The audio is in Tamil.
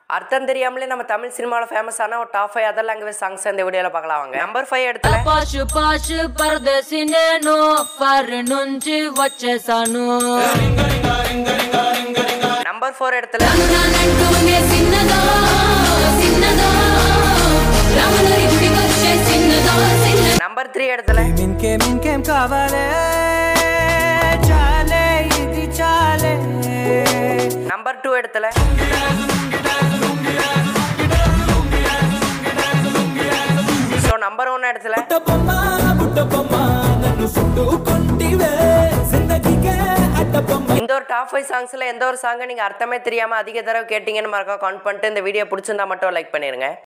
அர்த்தம் தெரியாமலே நம்ம தமிழ் சினிமாவில் ஃபேமஸான ஒரு top five other language songs இந்த வீடியோவில் பார்க்கலாம் வாங்க நம்பர் ஃபைவ் இடத்துல పాషు పాషు పరదేశి నేను ఫర్ నుంచి వచ్చేసాను நம்பர் ஃபோர் இடத்துல నానంటూనే చిన్నదో చిన్నదో రాములరి గుడికొచ్చే చిన్నదో చిన్న நம்பர் த்ரீ இடத்துல ఇంకేం ఇంకేం కావాలే చాలే ఇది చాలే நம்பர் டூ இடத்துல ஸோ நம்பர் ஒன் இடத்துல బొమ్మ బుట్ట బొమ్మ నన్ను చుట్టుకుంటివే జిందగీకే అడ్డ బొమ్మ இந்த ஒரு டாப் ஃபைவ் சாங்ஸில் எந்த ஒரு சாங்கை நீங்கள் அர்த்தமே தெரியாமல் அதிக தடவை கேட்டீங்கன்னு மறக்காம கவுண்ட் பண்ணிட்டு இந்த வீடியோ பிடிச்சிருந்தா மட்டும் லைக் பண்ணிடுங்க